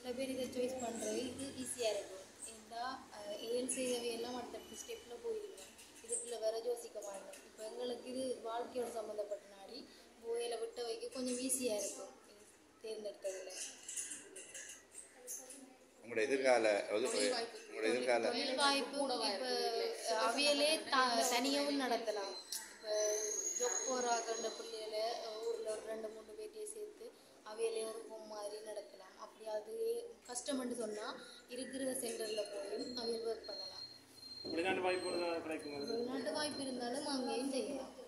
சில பேர் இதை சாய்ஸ் பண்ணுறது இது ஈஸியாக இருக்கும் ஏன்னா ஏஎல் செய்தவையெல்லாம் அடுத்தடுத்த ஸ்டெப்பில் போயிருக்கோம் இதுக்குள்ள வேற யோசிக்க மாட்டோம் இப்போ எங்களுக்கு இது வாழ்க்கையோட சம்மந்தப்பட்ட நாடி போயில விட்ட வைக்க கொஞ்சம் ஈஸியாக இருக்கும் இது தேர்ந்தெடுத்ததில் உங்களோட எதிர்கால அது- உங்களோட எதிர்கால தொழில் வாய்ப்பு இப்போ அவையிலே த தனியாகவும் நடத்தலாம் இப்போ ஜொப் போகிறாக்கின்ற பிள்ளைகளை ஊரில் ஒரு ரெண்டு மூணு பேர்ட்டையும் சேர்த்து அவையிலே ஒரு ஹோம் மாதிரி நடத்தலாம் அப்படி அது கஷ்டம்னு சொன்னால் இருக்கிற சென்டரில் போய் அவையில் ஒர்க் பண்ணலாம் வெளிநாட்டு வாய்ப்பு கிடைக்கும் வெளிநாட்டு வாய்ப்பு இருந்தாலும் அங்கேயும் செய்யலாம்